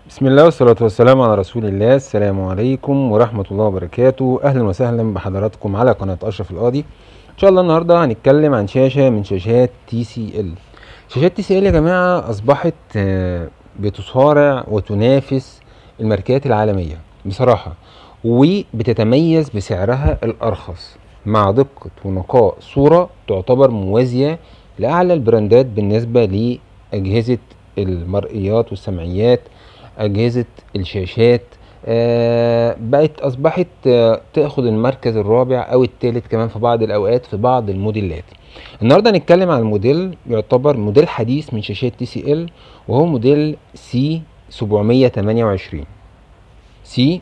بسم الله والصلاة والسلام على رسول الله السلام عليكم ورحمة الله وبركاته أهلا وسهلا بحضراتكم على قناة أشرف القاضي إن شاء الله النهاردة هنتكلم عن شاشة من شاشات تي سي ال شاشات تي سي ال يا جماعة أصبحت آه، بتصارع وتنافس الماركات العالمية بصراحة وبتتميز بسعرها الأرخص مع دقة ونقاء صورة تعتبر موازية لأعلى البراندات بالنسبة لأجهزة المرئيات والسمعيات أجهزة الشاشات آه، بقت أصبحت آه، تاخد المركز الرابع أو الثالث كمان في بعض الأوقات في بعض الموديلات النهارده هنتكلم عن موديل يعتبر موديل حديث من شاشات تي سي ال وهو موديل سي 728 سي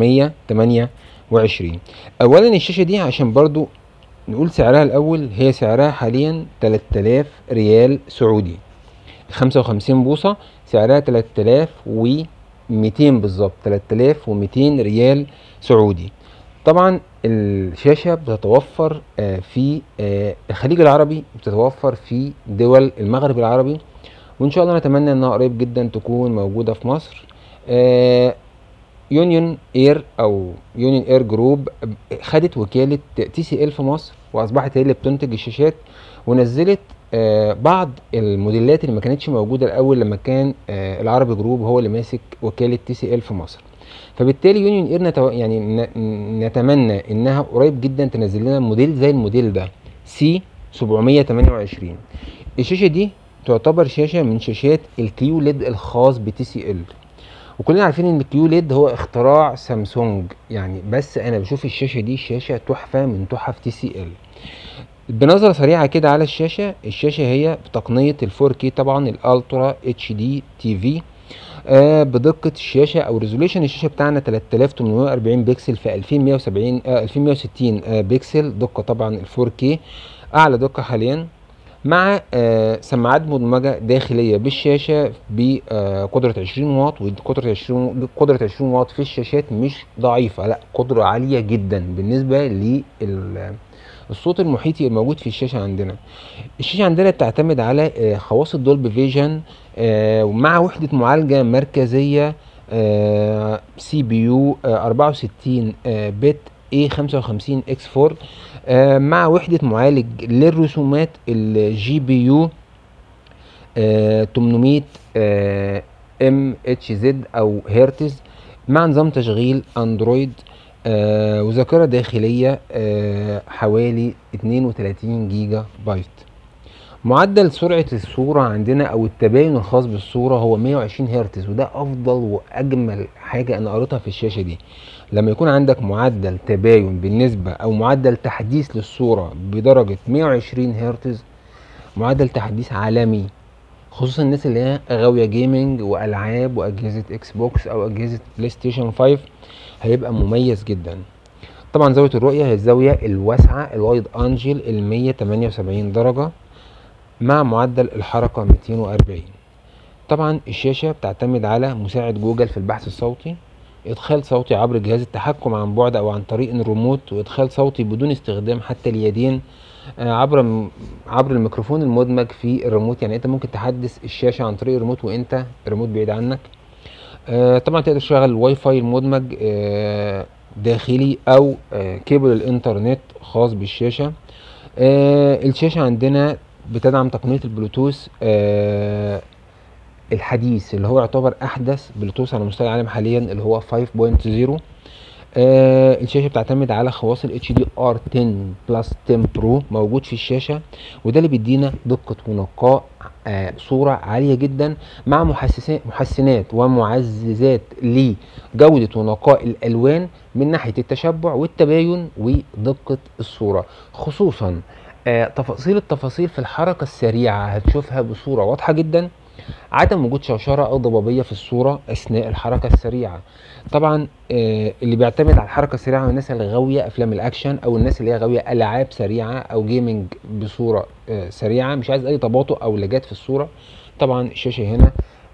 728 اولا الشاشه دي عشان برضو نقول سعرها الاول هي سعرها حاليا 3000 ريال سعودي 55 بوصه سعرها 3200 بالظبط 3200 ريال سعودي طبعا الشاشه بتتوفر آه، في آه، الخليج العربي بتتوفر في دول المغرب العربي وان شاء الله نتمنى انها قريب جدا تكون موجوده في مصر آه، يونيون اير او يونيون اير جروب خدت وكاله تي سي ال في مصر واصبحت هي اللي بتنتج الشاشات ونزلت آه، بعض الموديلات اللي ما كانتش موجوده الاول لما كان آه، العربي جروب هو اللي ماسك وكاله تي سي ال في مصر فبالتالي يونيون اير نتو... يعني ن- نتمنى انها قريب جدا تنزل لنا موديل زي الموديل ده سي 728 الشاشه دي تعتبر شاشه من شاشات الكيو ليد الخاص بتي سي ال وكلنا عارفين ان الكيو ليد هو اختراع سامسونج يعني بس انا بشوف الشاشه دي شاشه تحفه من تحف تي سي ال بنظرة سريعة كده على الشاشة الشاشة هي بتقنية ال 4K طبعا الالترا اتش دي تي في آه بدقة الشاشة او ريزوليوشن الشاشة بتاعنا 3840 بكسل في 2170 آه 2160 آه بكسل دقة طبعا ال 4K اعلى دقة حاليا مع آه سماعات مدمجة داخلية بالشاشة بقدرة 20 واط وقدرة 20 قدرة 20 واط في الشاشات مش ضعيفة لا قدرة عالية جدا بالنسبة لل الصوت المحيطي الموجود في الشاشه عندنا الشاشه عندنا بتعتمد على آه، خواص الدولبي فيجن ومع وحده معالجه مركزيه سي بي يو 64 آه، بت اي 55 اكس 4 آه، مع وحده معالج للرسومات الجي بي يو 800 ام اتش زد او هرتز مع نظام تشغيل اندرويد آه وذاكرة داخلية آه حوالي 32 جيجا بايت معدل سرعة الصورة عندنا أو التباين الخاص بالصورة هو 120 هرتز وده أفضل وأجمل حاجة أنا قريتها في الشاشة دي لما يكون عندك معدل تباين بالنسبة أو معدل تحديث للصورة بدرجة 120 هرتز معدل تحديث عالمي خصوصا الناس اللي هي غاوية جيمنج وألعاب وأجهزة إكس بوكس أو أجهزة بلاي ستيشن 5 هيبقى مميز جدا طبعا زاوية الرؤية هي الزاوية الواسعة الوايد انجل ال 178 درجة مع معدل الحركة 240 طبعا الشاشة بتعتمد على مساعد جوجل في البحث الصوتي ادخال صوتي عبر جهاز التحكم عن بعد او عن طريق الريموت وادخال صوتي بدون استخدام حتى اليدين آه، عبر م- عبر الميكروفون المدمج في الريموت يعني انت ممكن تحدث الشاشة عن طريق الريموت وانت الريموت بعيد عنك آه، طبعا تقدر تشغل الواي فاي المدمج آه، داخلي او آه، كيبل الانترنت خاص بالشاشة آه، الشاشة عندنا بتدعم تقنية البلوتوث آه، الحديث اللي هو يعتبر احدث بلوتوث على مستوى العالم حاليا اللي هو 5.0 آه الشاشه بتعتمد على خواص ال HDR 10 بلس 10 برو موجود في الشاشه وده اللي بيدينا دقه ونقاء آه صوره عاليه جدا مع محسسات محسنات ومعززات لجوده ونقاء الالوان من ناحيه التشبع والتباين ودقه الصوره خصوصا آه تفاصيل التفاصيل في الحركه السريعه هتشوفها بصوره واضحه جدا عدم وجود شوشرة أو ضبابية في الصورة أثناء الحركة السريعة طبعا آه، اللي بيعتمد على الحركة السريعة هو الناس اللي غاوية أفلام الأكشن أو الناس اللي هي غاوية ألعاب سريعة أو جيمنج بصورة آه، سريعة مش عايز أي تباطؤ أو لجات في الصورة طبعا الشاشة هنا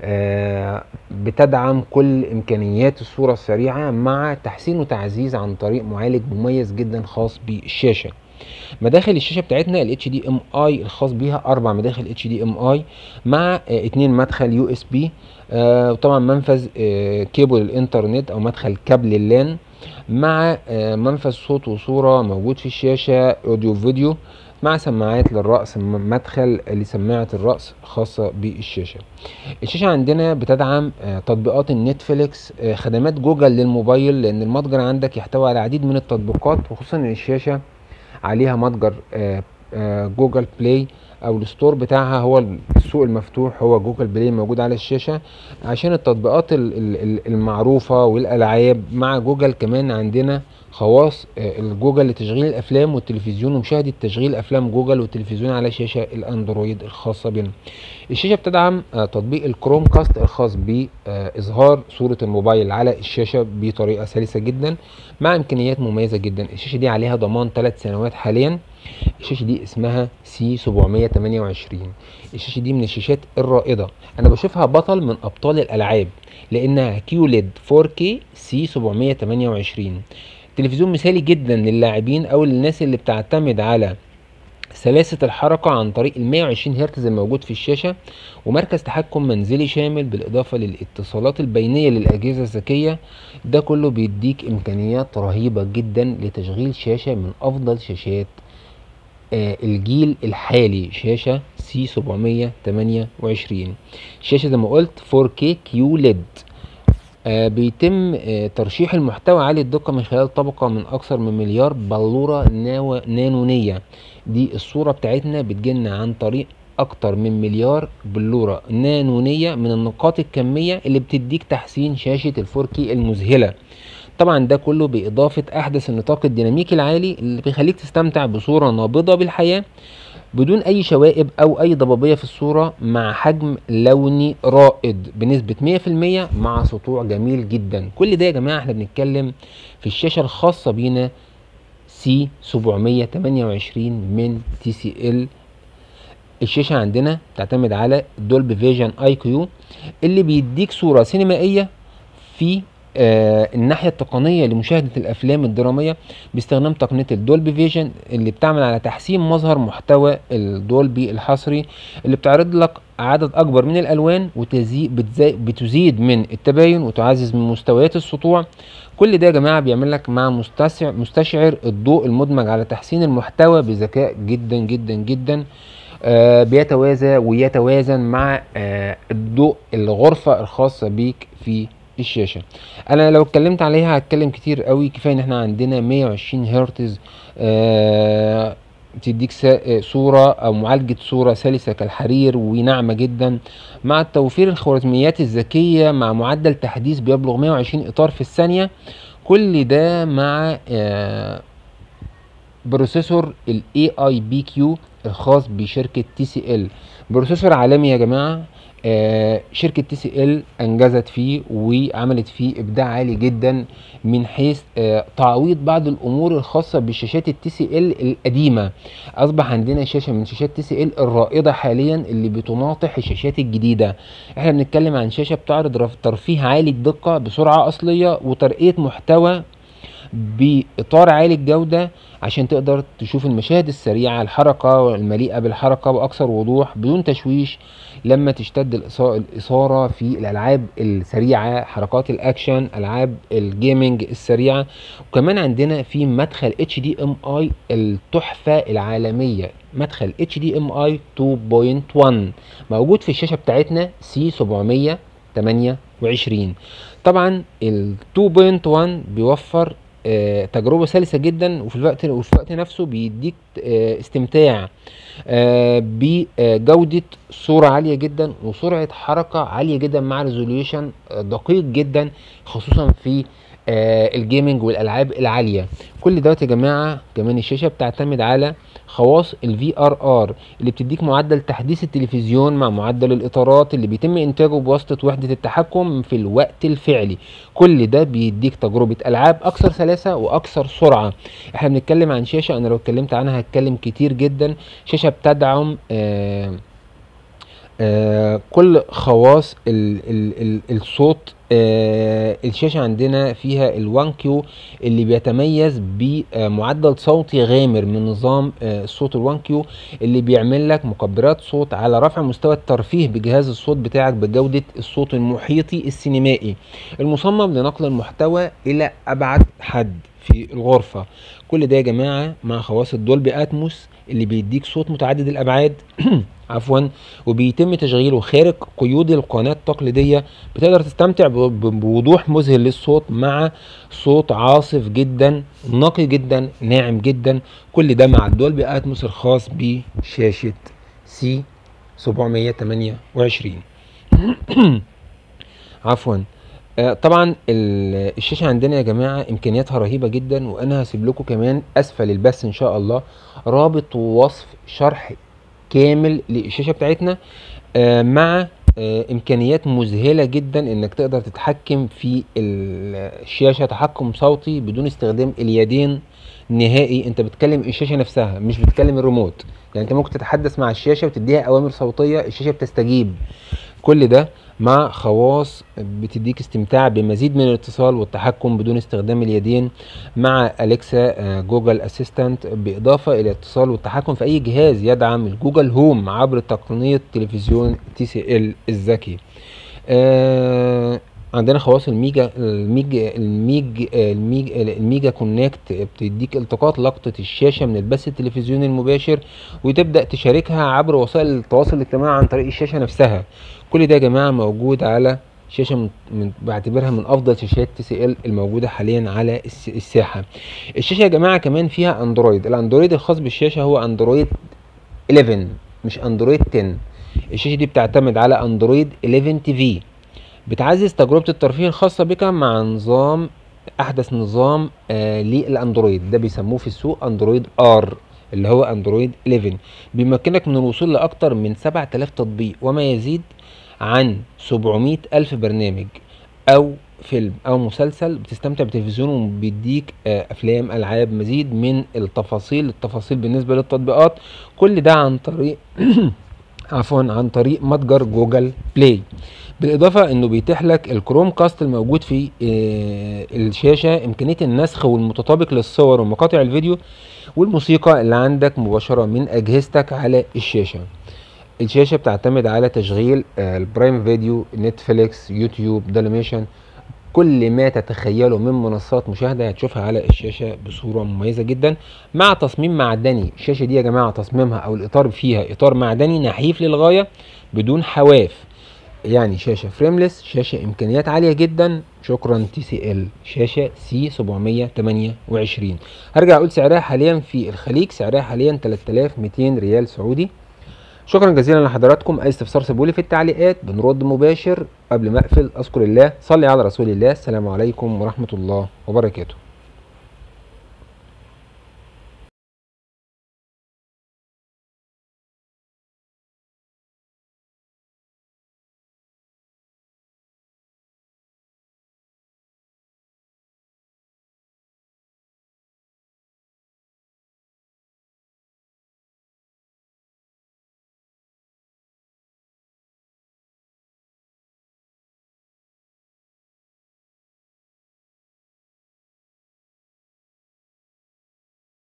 آه، بتدعم كل إمكانيات الصورة السريعة مع تحسين وتعزيز عن طريق معالج مميز جدا خاص بالشاشة مداخل الشاشه بتاعتنا ال HDMI الخاص بيها اربع مداخل HDMI مع آه، اتنين مدخل يو اس بي آه وطبعا منفذ آه كيبل الانترنت او مدخل كابل اللان مع آه منفذ صوت وصورة موجود في الشاشة اوديو فيديو مع سماعات للرأس م- مدخل لسماعة الرأس خاصة بالشاشة الشاشة عندنا بتدعم آه، تطبيقات النتفليكس آه، خدمات جوجل للموبايل لأن المتجر عندك يحتوي على العديد من التطبيقات وخصوصا إن الشاشة عليها متجر آه، آه، جوجل بلاي او الستور بتاعها هو السوق المفتوح هو جوجل بلاي موجود على الشاشة عشان التطبيقات ال- ال- ال- المعروفة والالعاب مع جوجل كمان عندنا خواص آه، الجوجل لتشغيل الافلام والتلفزيون ومشاهدة تشغيل افلام جوجل والتلفزيون على شاشة الاندرويد الخاصة بنا الشاشة بتدعم آه، تطبيق الكروم كاست الخاص بإظهار صورة الموبايل على الشاشة بطريقة سلسة جدا مع إمكانيات مميزة جدا الشاشة دي عليها ضمان 3 سنوات حاليا الشاشة دي اسمها سي 728 الشاشة دي من الشاشات الرائدة أنا بشوفها بطل من أبطال الألعاب لأنها كيوليد 4K سي 728 تلفزيون مثالي جدا للاعبين أو للناس اللي بتعتمد على سلاسة الحركة عن طريق ال 120 هرتز الموجود في الشاشة ومركز تحكم منزلي شامل بالإضافة للاتصالات البينية للأجهزة الذكية ده كله بيديك إمكانيات رهيبة جدا لتشغيل شاشة من أفضل شاشات آه الجيل الحالي شاشة سي 728 شاشة زي ما قلت 4K كيوليد آه بيتم آه ترشيح المحتوى عالي الدقة من خلال طبقة من أكثر من مليار بلورة ناو نانونية دي الصورة بتاعتنا بتجيلنا عن طريق أكتر من مليار بلورة نانونية من النقاط الكمية اللي بتديك تحسين شاشة الفوركي المذهلة طبعا ده كله بإضافة أحدث النطاق الديناميكي العالي اللي بيخليك تستمتع بصورة نابضة بالحياة بدون أي شوائب أو أي ضبابية في الصورة مع حجم لوني رائد بنسبة 100% مع سطوع جميل جدا كل ده يا جماعة احنا بنتكلم في الشاشة الخاصة بينا سي 728 من تي سي ال الشاشة عندنا تعتمد على دولبي فيجن اي كيو اللي بيديك صورة سينمائية في آه الناحية التقنية لمشاهدة الأفلام الدرامية باستخدام تقنية الدولبي فيجن اللي بتعمل على تحسين مظهر محتوى الدولبي الحصري اللي بتعرض لك عدد أكبر من الألوان وتزيد بتزيد من التباين وتعزز من مستويات السطوع كل ده يا جماعة بيعمل لك مع مستشعر, مستشعر الضوء المدمج على تحسين المحتوى بذكاء جدا جدا جدا آه بيتوازى ويتوازن مع آه الضوء الغرفة الخاصة بيك في الشاشة انا لو اتكلمت عليها هتكلم كتير قوي كفاية ان احنا عندنا 120 هرتز آه بتديك صورة او معالجة صورة سلسة كالحرير وناعمة جدا مع توفير الخوارزميات الذكية مع معدل تحديث بيبلغ 120 اطار في الثانية كل ده مع آه بروسيسور ال AIBQ الخاص بشركة تي سي ال بروسيسور عالمي يا جماعة آه شركة تي سي ال انجزت فيه وعملت فيه ابداع عالي جدا من حيث آه تعويض بعض الامور الخاصة بشاشات التي سي ال القديمة اصبح عندنا شاشة من شاشات تي سي ال الرائدة حاليا اللي بتناطح الشاشات الجديدة احنا بنتكلم عن شاشة بتعرض ترفيه عالي الدقة بسرعة اصلية وترقية محتوى باطار عالي الجوده عشان تقدر تشوف المشاهد السريعه الحركه المليئه بالحركه باكثر وضوح بدون تشويش لما تشتد الاثاره في الالعاب السريعه حركات الاكشن العاب الجيمنج السريعه وكمان عندنا في مدخل اتش دي ام اي التحفه العالميه مدخل اتش دي ام اي 2.1 موجود في الشاشه بتاعتنا سي 728 طبعا ال 2.1 بيوفر آه تجربه سلسه جدا وفي الوقت وفي الوقت نفسه بيديك آه استمتاع آه بجوده صوره عاليه جدا وسرعه حركه عاليه جدا مع ريزوليوشن دقيق جدا خصوصا في آه الجيمنج والالعاب العاليه كل دوت يا جماعه كمان الشاشه بتعتمد على خواص الفي ار ار اللي بتديك معدل تحديث التلفزيون مع معدل الاطارات اللي بيتم انتاجه بواسطه وحده التحكم في الوقت الفعلي كل ده بيديك تجربه العاب اكثر سلاسه واكثر سرعه احنا بنتكلم عن شاشه انا لو اتكلمت عنها هتكلم كتير جدا شاشه بتدعم آه آه كل خواص ال ال ال الصوت آه الشاشة عندنا فيها الوان كيو اللي بيتميز بمعدل صوتي غامر من نظام آه الصوت الوان كيو اللي بيعمل لك مكبرات صوت على رفع مستوى الترفيه بجهاز الصوت بتاعك بجودة الصوت المحيطي السينمائي المصمم لنقل المحتوى إلى أبعد حد في الغرفة كل ده يا جماعة مع خواص الدولبي أتموس اللي بيديك صوت متعدد الأبعاد عفوا وبيتم تشغيله خارج قيود القناة التقليدية بتقدر تستمتع بوضوح مذهل للصوت مع صوت عاصف جدا نقي جدا ناعم جدا كل ده مع الدولبي اتموس الخاص بشاشة سي 728 عفوا آه طبعا الشاشه عندنا يا جماعه امكانياتها رهيبه جدا وانا هسيب لكم كمان اسفل البث ان شاء الله رابط ووصف شرح كامل للشاشه بتاعتنا آه مع آه امكانيات مذهله جدا انك تقدر تتحكم في الشاشه تحكم صوتي بدون استخدام اليدين نهائي انت بتكلم الشاشه نفسها مش بتكلم الريموت يعني انت ممكن تتحدث مع الشاشه وتديها اوامر صوتيه الشاشه بتستجيب كل ده مع خواص بتديك استمتاع بمزيد من الاتصال والتحكم بدون استخدام اليدين مع أليكسا جوجل أسيستنت بإضافة إلى الاتصال والتحكم في أي جهاز يدعم الجوجل هوم عبر تقنية تلفزيون تي سي ال الذكي آه عندنا خواص الميجا الميجا الميج الميج الميجا كونكت بتديك التقاط لقطة الشاشة من البث التلفزيوني المباشر وتبدأ تشاركها عبر وسائل التواصل الاجتماعي عن طريق الشاشة نفسها كل ده يا جماعة موجود على شاشة من, من بعتبرها من أفضل شاشات تي سي ال الموجودة حاليا على الساحة الشاشة يا جماعة كمان فيها أندرويد الأندرويد الخاص بالشاشة هو أندرويد 11 مش أندرويد 10 الشاشة دي بتعتمد على أندرويد 11 تي في بتعزز تجربة الترفيه الخاصة بك مع نظام أحدث نظام آه للأندرويد ده بيسموه في السوق أندرويد آر اللي هو أندرويد 11 بيمكنك من الوصول لأكتر من 7000 تطبيق وما يزيد عن 700 ألف برنامج أو فيلم أو مسلسل بتستمتع بتلفزيون وبيديك آه أفلام ألعاب مزيد من التفاصيل التفاصيل بالنسبة للتطبيقات كل ده عن طريق عفوا عن طريق متجر جوجل بلاي بالاضافه انه بيتيح لك الكروم كاست الموجود في آه الشاشه امكانيه النسخ والمتطابق للصور ومقاطع الفيديو والموسيقى اللي عندك مباشره من اجهزتك على الشاشه الشاشه بتعتمد على تشغيل آه البرايم فيديو نتفليكس يوتيوب داليميشن كل ما تتخيله من منصات مشاهده هتشوفها على الشاشه بصوره مميزه جدا مع تصميم معدني الشاشه دي يا جماعه تصميمها او الاطار فيها اطار معدني نحيف للغايه بدون حواف يعني شاشه فريمليس شاشه امكانيات عاليه جدا شكرا تي سي ال شاشه سي 728 هرجع اقول سعرها حاليا في الخليج سعرها حاليا 3200 ريال سعودي شكرا جزيلا لحضراتكم اي استفسار سيبولي في التعليقات بنرد مباشر قبل ما اقفل اذكر الله صلي على رسول الله السلام عليكم ورحمه الله وبركاته